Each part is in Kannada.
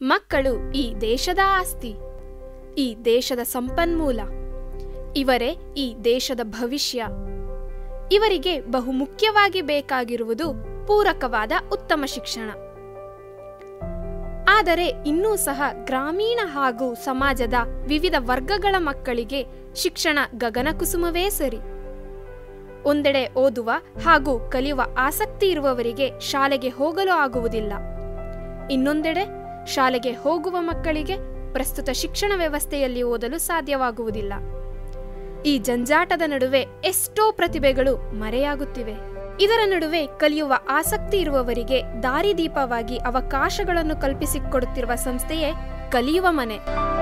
ಮಕ್ಕಳು ಈ ದೇಶದ ಆಸ್ತಿ ಈ ದೇಶದ ಸಂಪನ್ಮೂಲ ಇವರೇ ಈ ದೇಶದ ಭವಿಷ್ಯ ಇವರಿಗೆ ಬಹುಮುಖ್ಯವಾಗಿ ಬೇಕಾಗಿರುವುದು ಪೂರಕವಾದ ಉತ್ತಮ ಶಿಕ್ಷಣ ಆದರೆ ಇನ್ನೂ ಸಹ ಗ್ರಾಮೀಣ ಹಾಗೂ ಸಮಾಜದ ವಿವಿಧ ವರ್ಗಗಳ ಮಕ್ಕಳಿಗೆ ಶಿಕ್ಷಣ ಗಗನಕುಸುಮವೇ ಸರಿ ಒಂದೆಡೆ ಓದುವ ಹಾಗೂ ಕಲಿಯುವ ಆಸಕ್ತಿ ಇರುವವರಿಗೆ ಶಾಲೆಗೆ ಹೋಗಲು ಆಗುವುದಿಲ್ಲ ಇನ್ನೊಂದೆಡೆ ಶಾಲೆಗೆ ಹೋಗುವ ಮಕ್ಕಳಿಗೆ ಪ್ರಸ್ತುತ ಶಿಕ್ಷಣ ವ್ಯವಸ್ಥೆಯಲ್ಲಿ ಓದಲು ಸಾಧ್ಯವಾಗುವುದಿಲ್ಲ ಈ ಜಂಜಾಟದ ನಡುವೆ ಎಷ್ಟೋ ಪ್ರತಿಭೆಗಳು ಮರೆಯಾಗುತ್ತಿವೆ ಇದರ ನಡುವೆ ಕಲಿಯುವ ಆಸಕ್ತಿ ಇರುವವರಿಗೆ ದಾರಿದೀಪವಾಗಿ ಅವಕಾಶಗಳನ್ನು ಕಲ್ಪಿಸಿಕೊಡುತ್ತಿರುವ ಸಂಸ್ಥೆಯೇ ಕಲಿಯುವ ಮನೆ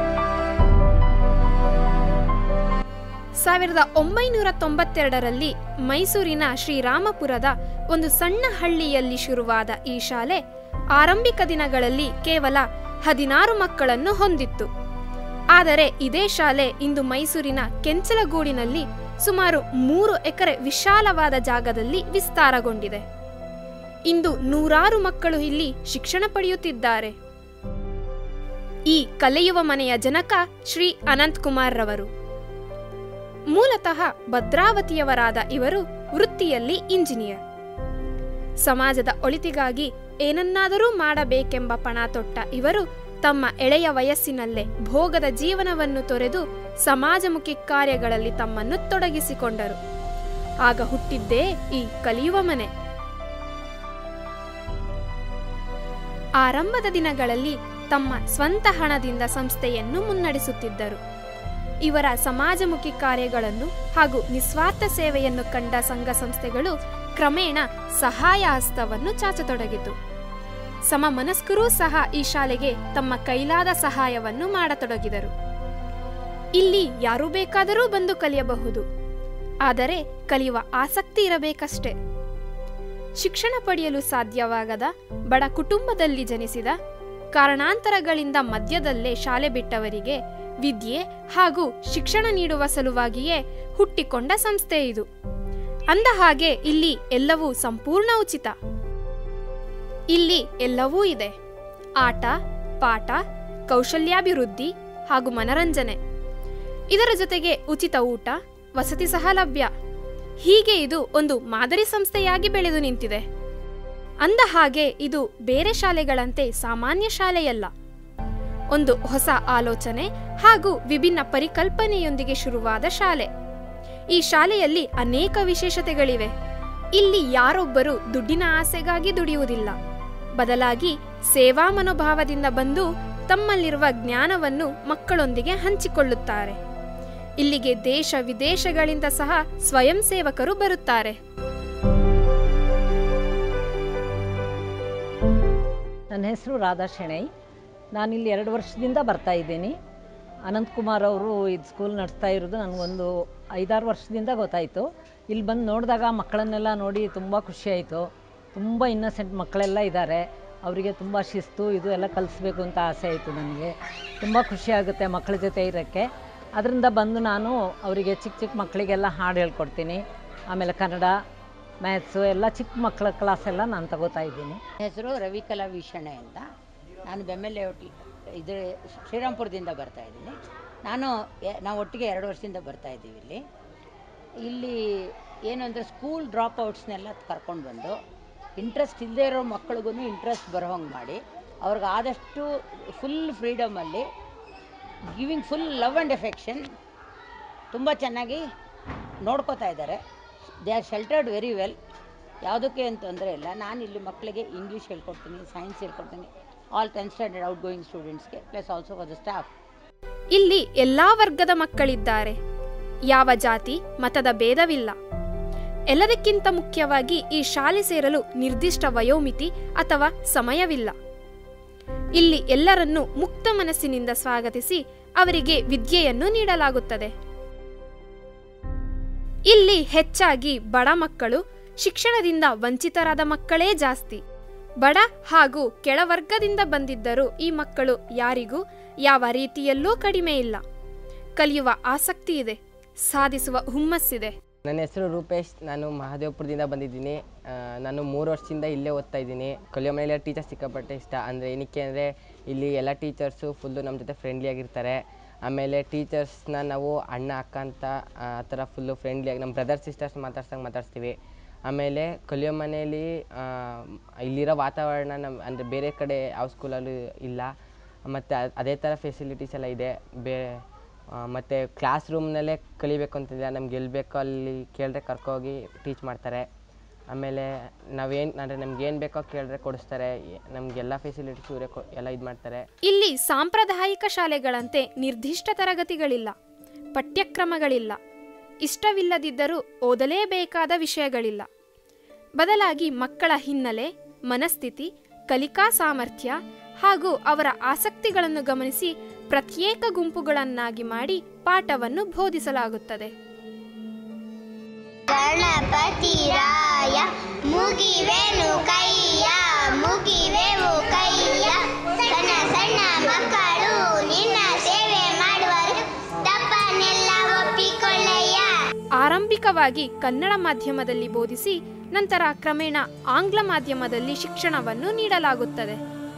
ಸಾವಿರದ ಒಂಬೈನೂರ ತೊಂಬತ್ತೆರಡರಲ್ಲಿ ಮೈಸೂರಿನ ಶ್ರೀರಾಮಪುರದ ಒಂದು ಸಣ್ಣ ಹಳ್ಳಿಯಲ್ಲಿ ಶುರುವಾದ ಈ ಶಾಲೆ ಆರಂಭಿಕ ದಿನಗಳಲ್ಲಿ ಕೇವಲ ಹದಿನಾರು ಮಕ್ಕಳನ್ನು ಹೊಂದಿತ್ತು ಆದರೆ ಇದೇ ಶಾಲೆ ಇಂದು ಮೈಸೂರಿನ ಕೆಂಚಲಗೂಡಿನಲ್ಲಿ ಸುಮಾರು ಮೂರು ಎಕರೆ ವಿಶಾಲವಾದ ಜಾಗದಲ್ಲಿ ವಿಸ್ತಾರಗೊಂಡಿದೆ ಇಂದು ನೂರಾರು ಮಕ್ಕಳು ಇಲ್ಲಿ ಶಿಕ್ಷಣ ಪಡೆಯುತ್ತಿದ್ದಾರೆ ಈ ಕಲಿಯುವ ಮನೆಯ ಜನಕ ಶ್ರೀ ಅನಂತ್ ಕುಮಾರ್ ರವರು ಮೂಲತಃ ಭದ್ರಾವತಿಯವರಾದ ಇವರು ವೃತ್ತಿಯಲ್ಲಿ ಇಂಜಿನಿಯರ್ ಸಮಾಜದ ಒಳಿತಿಗಾಗಿ ಏನನ್ನಾದರೂ ಮಾಡಬೇಕೆಂಬ ಪಣ ತೊಟ್ಟ ಇವರು ತಮ್ಮ ಎಳೆಯ ವಯಸ್ಸಿನಲ್ಲೇ ಭೋಗದ ಜೀವನವನ್ನು ತೊರೆದು ಸಮಾಜಮುಖಿ ಕಾರ್ಯಗಳಲ್ಲಿ ತಮ್ಮನ್ನು ತೊಡಗಿಸಿಕೊಂಡರು ಆಗ ಹುಟ್ಟಿದ್ದೇ ಈ ಕಲಿಯುವ ಮನೆ ಆರಂಭದ ದಿನಗಳಲ್ಲಿ ತಮ್ಮ ಸ್ವಂತ ಹಣದಿಂದ ಸಂಸ್ಥೆಯನ್ನು ಮುನ್ನಡೆಸುತ್ತಿದ್ದರು ಇವರ ಸಮಾಜಮುಖಿ ಕಾರ್ಯಗಳನ್ನು ಹಾಗೂ ನಿಸ್ವಾರ್ಥ ಸೇವೆಯನ್ನು ಕಂಡ ಸಂಘ ಸಂಸ್ಥೆಗಳು ಕ್ರಮೇಣ ಸಹಾಯ ಹಸ್ತವನ್ನು ಚಾಚತೊಡಗಿತು ಸಮ ಮನಸ್ಕರೂ ಸಹ ಈ ಶಾಲೆಗೆ ತಮ್ಮ ಕೈಲಾದ ಸಹಾಯವನ್ನು ಮಾಡತೊಡಗಿದರು ಇಲ್ಲಿ ಯಾರು ಬೇಕಾದರೂ ಬಂದು ಕಲಿಯಬಹುದು ಆದರೆ ಕಲಿಯುವ ಆಸಕ್ತಿ ಇರಬೇಕಷ್ಟೇ ಶಿಕ್ಷಣ ಪಡೆಯಲು ಸಾಧ್ಯವಾಗದ ಬಡ ಕುಟುಂಬದಲ್ಲಿ ಜನಿಸಿದ ಕಾರಣಾಂತರಗಳಿಂದ ಮಧ್ಯದಲ್ಲೇ ಶಾಲೆ ಬಿಟ್ಟವರಿಗೆ ವಿದ್ಯೆ ಹಾಗೂ ಶಿಕ್ಷಣ ನೀಡುವ ಸಲುವಾಗಿಯೇ ಹುಟ್ಟಿಕೊಂಡ ಸಂಸ್ಥೆ ಇದು ಅಂದ ಹಾಗೆ ಇಲ್ಲಿ ಎಲ್ಲವೂ ಸಂಪೂರ್ಣ ಉಚಿತ ಇಲ್ಲಿ ಎಲ್ಲವೂ ಇದೆ ಆಟ ಪಾಠ ಕೌಶಲ್ಯಾಭಿವೃದ್ಧಿ ಹಾಗೂ ಮನರಂಜನೆ ಇದರ ಜೊತೆಗೆ ಉಚಿತ ಊಟ ವಸತಿ ಸಹ ಲಭ್ಯ ಹೀಗೆ ಇದು ಒಂದು ಮಾದರಿ ಸಂಸ್ಥೆಯಾಗಿ ಬೆಳೆದು ನಿಂತಿದೆ ಅಂದ ಹಾಗೆ ಇದು ಬೇರೆ ಶಾಲೆಗಳಂತೆ ಸಾಮಾನ್ಯ ಶಾಲೆಯಲ್ಲ ಒಂದು ಹೊಸ ಆಲೋಚನೆ ಹಾಗೂ ವಿಭಿನ್ನ ಪರಿಕಲ್ಪನೆಯೊಂದಿಗೆ ಶುರುವಾದ ಶಾಲೆ ಈ ಶಾಲೆಯಲ್ಲಿ ಅನೇಕ ವಿಶೇಷತೆಗಳಿವೆ ಇಲ್ಲಿ ಯಾರೊಬ್ಬರು ದುಡ್ಡಿನ ಆಸೆಗಾಗಿ ದುಡಿಯುವುದಿಲ್ಲ ಬದಲಾಗಿ ಸೇವಾ ಮನೋಭಾವದಿಂದ ಬಂದು ತಮ್ಮಲ್ಲಿರುವ ಜ್ಞಾನವನ್ನು ಮಕ್ಕಳೊಂದಿಗೆ ಹಂಚಿಕೊಳ್ಳುತ್ತಾರೆ ಇಲ್ಲಿಗೆ ದೇಶ ವಿದೇಶಗಳಿಂದ ಸಹ ಸ್ವಯಂ ಸೇವಕರು ಬರುತ್ತಾರೆ ನನ್ನ ಹೆಸರು ರಾಧಾ ಶೆಣೈ ನಾನಿಲ್ಲಿ ಎರಡು ವರ್ಷದಿಂದ ಬರ್ತಾ ಇದ್ದೀನಿ ಅನಂತಕುಮಾರ್ ಅವರು ಇದು ಸ್ಕೂಲ್ ನಡೆಸ್ತಾ ಇರೋದು ನನಗೊಂದು ಐದಾರು ವರ್ಷದಿಂದ ಗೊತ್ತಾಯಿತು ಇಲ್ಲಿ ಬಂದು ನೋಡಿದಾಗ ಮಕ್ಕಳನ್ನೆಲ್ಲ ನೋಡಿ ತುಂಬ ಖುಷಿಯಾಯಿತು ತುಂಬ ಇನ್ನಸೆಂಟ್ ಮಕ್ಕಳೆಲ್ಲ ಇದ್ದಾರೆ ಅವರಿಗೆ ತುಂಬ ಶಿಸ್ತು ಇದು ಎಲ್ಲ ಕಲಿಸ್ಬೇಕು ಅಂತ ಆಸೆ ಆಯಿತು ನನಗೆ ತುಂಬ ಖುಷಿಯಾಗುತ್ತೆ ಮಕ್ಕಳ ಜೊತೆ ಇರೋಕ್ಕೆ ಅದರಿಂದ ಬಂದು ನಾನು ಅವರಿಗೆ ಚಿಕ್ಕ ಚಿಕ್ಕ ಮಕ್ಕಳಿಗೆಲ್ಲ ಹಾಡು ಹೇಳ್ಕೊಡ್ತೀನಿ ಆಮೇಲೆ ಕನ್ನಡ ಮ್ಯಾಥ್ಸು ಎಲ್ಲ ಚಿಕ್ಕ ಮಕ್ಕಳ ಕ್ಲಾಸ್ ಎಲ್ಲ ನಾನು ತಗೋತಾ ಇದ್ದೀನಿ ಹೆಸರು ರವಿಕಲಾ ವೀಕ್ಷಣೆ ಅಂತ ನಾನು ಬೆಮ್ಮೆಲೆ ಹೋಟ್ಲ್ ಇದು ಶ್ರೀರಾಮ್ಪುರದಿಂದ ಬರ್ತಾ ಇದ್ದೀನಿ ನಾನು ಎ- ನಾವು ಒಟ್ಟಿಗೆ ಎರಡು ವರ್ಷದಿಂದ ಬರ್ತಾ ಇದ್ದೀವಿ ಇಲ್ಲಿ ಇಲ್ಲಿ ಏನು ಅಂದರೆ ಸ್ಕೂಲ್ ಡ್ರಾಪ್ ಔಟ್ಸ್ನೆಲ್ಲ ಕರ್ಕೊಂಡು ಬಂದು ಇಂಟ್ರೆಸ್ಟ್ ಇಲ್ಲದೇ ಇರೋ ಮಕ್ಳಿಗೂ ಇಂಟ್ರೆಸ್ಟ್ ಬರೋ ಹಂಗೆ ಮಾಡಿ ಅವ್ರಿಗೆ ಆದಷ್ಟು ಫುಲ್ ಫ್ರೀಡಮಲ್ಲಿ giving full love and affection ತುಂಬ ಚೆನ್ನಾಗಿ ನೋಡ್ಕೋತಾ ಇದ್ದಾರೆ they are sheltered very well ಯಾವುದಕ್ಕೆ ಏನು ತೊಂದರೆ ಇಲ್ಲ ನಾನು ಇಲ್ಲಿ ಮಕ್ಕಳಿಗೆ ಇಂಗ್ಲೀಷ್ ಹೇಳ್ಕೊಡ್ತೀನಿ ಸೈನ್ಸ್ ಹೇಳ್ಕೊಡ್ತೀನಿ all tenth standard outgoing ಸ್ಟೂಡೆಂಟ್ಸ್ಗೆ plus also for the staff ಇಲ್ಲಿ ಎಲ್ಲಾ ವರ್ಗದ ಮಕ್ಕಳಿದ್ದಾರೆ ಯಾವ ಜಾತಿ ಮತದ ಭೇದವಿಲ್ಲ ಎಲ್ಲದಕ್ಕಿಂತ ಮುಖ್ಯವಾಗಿ ಈ ಶಾಲೆ ಸೇರಲು ನಿರ್ದಿಷ್ಟ ವಯೋಮಿತಿ ಅಥವಾ ಸಮಯವಿಲ್ಲ ಇಲ್ಲಿ ಎಲ್ಲರನ್ನೂ ಮುಕ್ತ ಮನಸ್ಸಿನಿಂದ ಸ್ವಾಗತಿಸಿ ಅವರಿಗೆ ವಿದ್ಯೆಯನ್ನು ನೀಡಲಾಗುತ್ತದೆ ಇಲ್ಲಿ ಹೆಚ್ಚಾಗಿ ಬಡ ಮಕ್ಕಳು ಶಿಕ್ಷಣದಿಂದ ವಂಚಿತರಾದ ಮಕ್ಕಳೇ ಜಾಸ್ತಿ ಬಡ ಹಾಗೂ ಕೆಳವರ್ಗದಿಂದ ಬಂದಿದ್ದರೂ ಈ ಮಕ್ಕಳು ಯಾರಿಗೂ ಯಾವ ರೀತಿಯಲ್ಲೂ ಕಡಿಮೆ ಇಲ್ಲ ಕಲಿಯುವ ಆಸಕ್ತಿ ಇದೆ ಸಾಧಿಸುವ ಹುಮ್ಮಸ್ಸಿದೆ ನನ್ನ ಹೆಸರು ರೂಪೇಶ್ ನಾನು ಮಹದೇವಪುರದಿಂದ ಬಂದಿದ್ದೀನಿ ಆ, ನಾನು ಮೂರು ವರ್ಷದಿಂದ ಇಲ್ಲೇ ಓದ್ತಾ ಇದ್ದೀನಿ ಕಲಿಯೋ ಮನೆಯಲ್ಲಿ ಟೀಚರ್ಸ್ ಸಿಕ್ಕಾಪಟ್ಟೆ ಇಷ್ಟ ಅಂದರೆ ಏನಕ್ಕೆ ಅಂದರೆ ಇಲ್ಲಿ ಎಲ್ಲ ಟೀಚರ್ಸು ಫುಲ್ಲು ನಮ್ಮ ಜೊತೆ ಫ್ರೆಂಡ್ಲಿ ಆಗಿರ್ತಾರೆ ಆಮೇಲೆ ಟೀಚರ್ಸ್ನ ನಾವು ಅಣ್ಣ ಅಕ್ಕ ಅಂತ ಆ ಥರ ಫುಲ್ಲು ಫ್ರೆಂಡ್ಲಿಯಾಗಿ ನಮ್ಮ ಬ್ರದರ್ ಸಿಸ್ಟರ್ಸ್ ಮಾತಾಡ್ಸಂಗೆ ಮಾತಾಡ್ಸ್ತೀವಿ ಆಮೇಲೆ ಕಲಿಯೋ ಮನೆಯಲ್ಲಿ ಆ, ಇಲ್ಲಿರೋ ವಾತಾವರಣ ನಮ್ಮ ಅಂದರೆ ಬೇರೆ ಕಡೆ ಯಾವ ಸ್ಕೂಲಲ್ಲೂ ಇಲ್ಲ ಮತ್ತು ಅದೇ ಥರ ಫೆಸಿಲಿಟೀಸ್ ಎಲ್ಲ ಇದೆ ಬೇ ಮತ್ತು ಕ್ಲಾಸ್ ರೂಮ್ನಲ್ಲೇ ಕಲಿಬೇಕು ಅಂತಿಲ್ಲ ನಮ್ಗೆ ಎಲ್ಲಿ ಬೇಕೋ ಅಲ್ಲಿ ಕೇಳಿದ್ರೆ ಕರ್ಕೋಗಿ ಟೀಚ್ ಮಾಡ್ತಾರೆ ಆಮೇಲೆ ನಾವೇನು ಅಂದರೆ ನಮ್ಗೆ ಏನು ಬೇಕೋ ಕೇಳಿದ್ರೆ ಕೊಡಿಸ್ತಾರೆ ನಮಗೆಲ್ಲ ಫೆಸಿಲಿಟೀಸ್ ಇವರೇ ಕೊ ಎಲ್ಲ ಇದು ಮಾಡ್ತಾರೆ ಇಲ್ಲಿ ಸಾಂಪ್ರದಾಯಿಕ ಶಾಲೆಗಳಂತೆ ನಿರ್ದಿಷ್ಟ ತರಗತಿಗಳಿಲ್ಲ ಪಠ್ಯಕ್ರಮಗಳಿಲ್ಲ ಇಷ್ಟವಿಲ್ಲದಿದ್ದರೂ ಓದಲೇಬೇಕಾದ ವಿಷಯಗಳಿಲ್ಲ ಬದಲಾಗಿ ಮಕ್ಕಳ ಹಿನ್ನೆಲೆ ಮನಸ್ಥಿತಿ ಕಲಿಕಾ ಸಾಮರ್ಥ್ಯ ಹಾಗೂ ಅವರ ಆಸಕ್ತಿಗಳನ್ನು ಗಮನಿಸಿ ಪ್ರತ್ಯೇಕ ಗುಂಪುಗಳನ್ನಾಗಿ ಮಾಡಿ ಪಾಠವನ್ನು ಬೋಧಿಸಲಾಗುತ್ತದೆ ಗಣಪತಿ ರಾಯ ಮುಗಿವೆನು ಕೈಯ ಮುಗಿವೆವು ಕೈಯ ಸಣ್ಣ ಸಣ್ಣ ಮಕ್ಕಳು ನಿನ್ನ ಸೇವೆ ಮಾಡುವರು ತಪ್ಪನೆಲ್ಲ ಒಪ್ಪಿಕೊಳ್ಳಯ್ಯ ಆರಂಭಿಕವಾಗಿ ಕನ್ನಡ ಮಾಧ್ಯಮದಲ್ಲಿ ಬೋಧಿಸಿ ನಂತರ ಕ್ರಮೇಣ ಆಂಗ್ಲ ಮಾಧ್ಯಮದಲ್ಲಿ ಶಿಕ್ಷಣವನ್ನು ನೀಡಲಾಗುತ್ತದೆ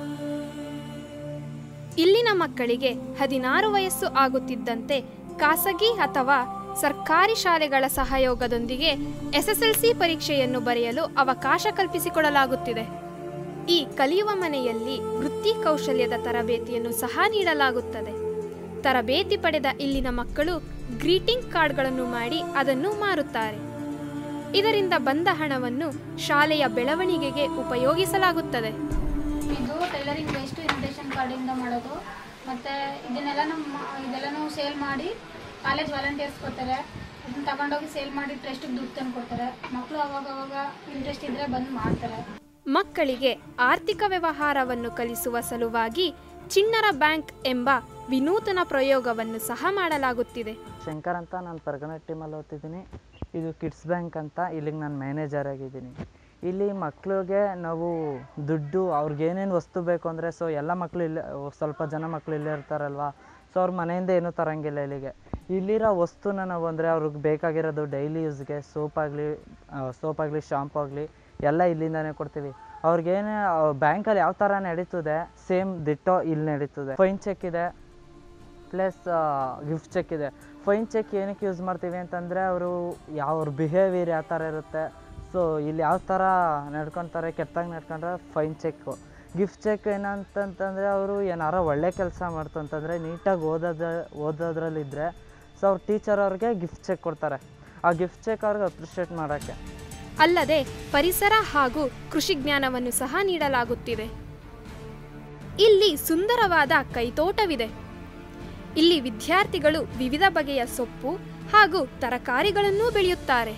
ಇಲ್ಲಿನ ಮಕ್ಕಳಿಗೆ ಹದಿನಾರು ವಯಸ್ಸು ಆಗುತ್ತಿದ್ದಂತೆ ಖಾಸಗಿ ಅಥವಾ ಸರ್ಕಾರಿ ಶಾಲೆಗಳ ಸಹಯೋಗದೊಂದಿಗೆ ಎಸ್ಎಸ್ಎಲ್ಸಿ ಪರೀಕ್ಷೆಯನ್ನು ಬರೆಯಲು ಅವಕಾಶ ಕಲ್ಪಿಸಿಕೊಡಲಾಗುತ್ತಿದೆ ಈ ಕಲಿಯುವ ಮನೆಯಲ್ಲಿ ವೃತ್ತಿ ಕೌಶಲ್ಯದ ತರಬೇತಿಯನ್ನು ಸಹ ನೀಡಲಾಗುತ್ತದೆ ತರಬೇತಿ ಪಡೆದ ಇಲ್ಲಿನ ಮಕ್ಕಳು ಗ್ರೀಟಿಂಗ್ ಕಾರ್ಡ್ಗಳನ್ನು ಮಾಡಿ ಅದನ್ನು ಮಾರುತ್ತಾರೆ ಇದರಿಂದ ಬಂದ ಹಣವನ್ನು ಶಾಲೆಯ ಬೆಳವಣಿಗೆಗೆ ಉಪಯೋಗಿಸಲಾಗುತ್ತದೆ ಇದು ಟೈಲರಿಂಗ್ ವೇಸ್ಟ್ ಇನ್ವಿಟೇಷನ್ ಕಾರ್ಡಿಂದ ಮಾಡೋದು ಮತ್ತು ಇದನ್ನೆಲ್ಲ ನಮ್ಮ ಇದೆಲ್ಲನೂ ಸೇಲ್ ಮಾಡಿ ಕಾಲೇಜ್ ವಾಲಂಟಿಯರ್ಸ್ ಕೊಡ್ತಾರೆ ಇದನ್ನ ತಗೊಂಡೋಗಿ ಸೇಲ್ ಮಾಡಿ ಟ್ರಸ್ಟಿಗೆ ದುಡ್ಡು ತಂದು ಕೊಡ್ತಾರೆ ಮಕ್ಕಳು ಅವಾಗ ಅವಾಗ ಇಂಟ್ರೆಸ್ಟ್ ಇದ್ದರೆ ಬಂದು ಮಾಡ್ತಾರೆ ಮಕ್ಕಳಿಗೆ ಆರ್ಥಿಕ ವ್ಯವಹಾರವನ್ನು ಕಲಿಸುವ ಸಲುವಾಗಿ ಚಿಣ್ಣರ ಬ್ಯಾಂಕ್ ಎಂಬ ವಿನೂತನ ಪ್ರಯೋಗವನ್ನು ಸಹ ಮಾಡಲಾಗುತ್ತಿದೆ ಶಂಕರ್ ಅಂತ ನಾನು ಪರ್ಗನ ಟೀಮಲ್ಲಿ ಓದ್ತಿದ್ದೀನಿ ಇದು ಕಿಡ್ಸ್ ಬ್ಯಾಂಕ್ ಅಂತ ಇಲ್ಲಿಗೆ ನಾನು ಮ್ಯಾನೇಜರ್ ಆಗಿದ್ದೀನಿ ಇಲ್ಲಿ ಮಕ್ಕಳಿಗೆ ನಾವು ದುಡ್ಡು ಅವ್ರಿಗೆ ಏನೇನು ವಸ್ತು ಬೇಕು ಅಂದರೆ ಸೊ ಎಲ್ಲ ಮಕ್ಕಳು ಇಲ್ಲೇ ಸ್ವಲ್ಪ ಜನ ಮಕ್ಕಳು ಇಲ್ಲೇ ಇರ್ತಾರಲ್ವ ಸೊ ಅವ್ರ ಮನೆಯಿಂದ ಏನೂ ತರಂಗಿಲ್ಲ ಇಲ್ಲಿಗೆ ಇಲ್ಲಿರೋ ವಸ್ತುನ ನಾವು ಅಂದರೆ ಅವ್ರಿಗೆ ಬೇಕಾಗಿರೋದು ಡೈಲಿ ಯೂಸ್ಗೆ ಸೋಪ್ ಆಗಲಿ ಸೋಪ್ ಆಗಲಿ ಶಾಂಪು ಆಗಲಿ ಎಲ್ಲ ಇಲ್ಲಿಂದಾನೇ ಕೊಡ್ತೀವಿ ಅವ್ರಿಗೇನೇ ಬ್ಯಾಂಕಲ್ಲಿ ಯಾವ ಥರ ನಡೀತದೆ ಸೇಮ್ ದಿಟ್ಟೋ ಇಲ್ಲಿ ನಡೀತದೆ ಫೈನ್ ಚೆಕ್ ಇದೆ ಪ್ಲಸ್ ಗಿಫ್ಟ್ ಚೆಕ್ ಇದೆ ಫೈನ್ ಚೆಕ್ ಏನಕ್ಕೆ ಯೂಸ್ ಮಾಡ್ತೀವಿ ಅಂತಂದರೆ ಅವರು ಯಾವ ಅವ್ರ ಬಿಹೇವಿಯರ್ ಯಾವ ಥರ ಇರುತ್ತೆ ಸೊ ಇಲ್ಲಿ ಯಾವ ಥರ ನಡ್ಕೊತಾರೆ ಕೆಟ್ಟಾಗಿ ನಡ್ಕೊಂಡ್ರೆ ಫೈನ್ ಚೆಕ್ಕು ಗಿಫ್ಟ್ ಚೆಕ್ ಏನಂತಂತಂದರೆ ಅವರು ಏನಾರ ಒಳ್ಳೆ ಕೆಲಸ ಮಾಡ್ತು ಅಂತಂದರೆ ನೀಟಾಗಿ ಓದೋದ ಓದೋದ್ರಲ್ಲಿದ್ದರೆ ಸೊ ಅವ್ರ ಟೀಚರ್ ಅವ್ರಿಗೆ ಗಿಫ್ಟ್ ಚೆಕ್ ಕೊಡ್ತಾರೆ ಆ ಗಿಫ್ಟ್ ಚೆಕ್ ಅವ್ರಿಗೆ ಅಪ್ರಿಷಿಯೇಟ್ ಮಾಡೋಕ್ಕೆ ಅಲ್ಲದೆ ಪರಿಸರ ಹಾಗೂ ಕೃಷಿ ಜ್ಞಾನವನ್ನು ಸಹ ನೀಡಲಾಗುತ್ತಿದೆ ಇಲ್ಲಿ ಸುಂದರವಾದ ಕೈತೋಟವಿದೆ ಇಲ್ಲಿ ವಿದ್ಯಾರ್ಥಿಗಳು ವಿವಿಧ ಬಗೆಯ ಸೊಪ್ಪು ಹಾಗೂ ತರಕಾರಿಗಳನ್ನೂ ಬೆಳೆಯುತ್ತಾರೆ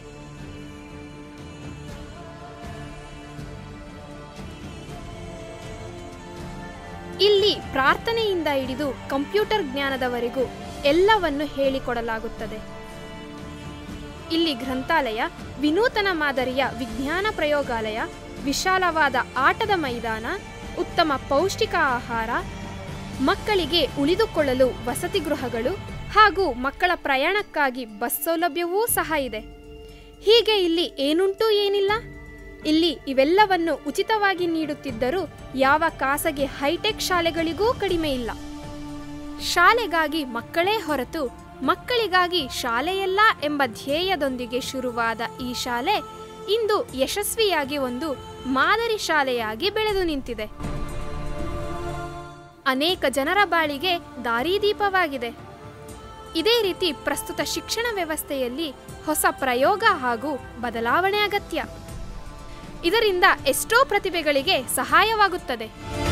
ಇಲ್ಲಿ ಪ್ರಾರ್ಥನೆಯಿಂದ ಹಿಡಿದು ಕಂಪ್ಯೂಟರ್ ಜ್ಞಾನದವರೆಗೂ ಎಲ್ಲವನ್ನು ಹೇಳಿಕೊಡಲಾಗುತ್ತದೆ ಇಲ್ಲಿ ಗ್ರಂಥಾಲಯ ವಿನೂತನ ಮಾದರಿಯ ವಿಜ್ಞಾನ ಪ್ರಯೋಗಾಲಯ ವಿಶಾಲವಾದ ಆಟದ ಮೈದಾನ ಉತ್ತಮ ಪೌಷ್ಟಿಕ ಆಹಾರ ಮಕ್ಕಳಿಗೆ ಉಳಿದುಕೊಳ್ಳಲು ವಸತಿ ಗೃಹಗಳು ಹಾಗೂ ಮಕ್ಕಳ ಪ್ರಯಾಣಕ್ಕಾಗಿ ಬಸ್ ಸೌಲಭ್ಯವೂ ಸಹ ಇದೆ ಹೀಗೆ ಇಲ್ಲಿ ಏನುಂಟು ಏನಿಲ್ಲ ಇಲ್ಲಿ ಇವೆಲ್ಲವನ್ನು ಉಚಿತವಾಗಿ ನೀಡುತ್ತಿದ್ದರೂ ಯಾವ ಖಾಸಗಿ ಹೈಟೆಕ್ ಶಾಲೆಗಳಿಗೂ ಕಡಿಮೆ ಇಲ್ಲ ಶಾಲೆಗಾಗಿ ಮಕ್ಕಳೇ ಹೊರತು ಮಕ್ಕಳಿಗಾಗಿ ಶಾಲೆಯಲ್ಲ ಎಂಬ ಧ್ಯೇಯದೊಂದಿಗೆ ಶುರುವಾದ ಈ ಶಾಲೆ ಇಂದು ಯಶಸ್ವಿಯಾಗಿ ಒಂದು ಮಾದರಿ ಶಾಲೆಯಾಗಿ ಬೆಳೆದು ನಿಂತಿದೆ ಅನೇಕ ಜನರ ಬಾಳಿಗೆ ದಾರಿದೀಪವಾಗಿದೆ ಇದೇ ರೀತಿ ಪ್ರಸ್ತುತ ಶಿಕ್ಷಣ ವ್ಯವಸ್ಥೆಯಲ್ಲಿ ಹೊಸ ಪ್ರಯೋಗ ಹಾಗೂ ಬದಲಾವಣೆ ಅಗತ್ಯ ಇದರಿಂದ ಎಷ್ಟೋ ಪ್ರತಿಭೆಗಳಿಗೆ ಸಹಾಯವಾಗುತ್ತದೆ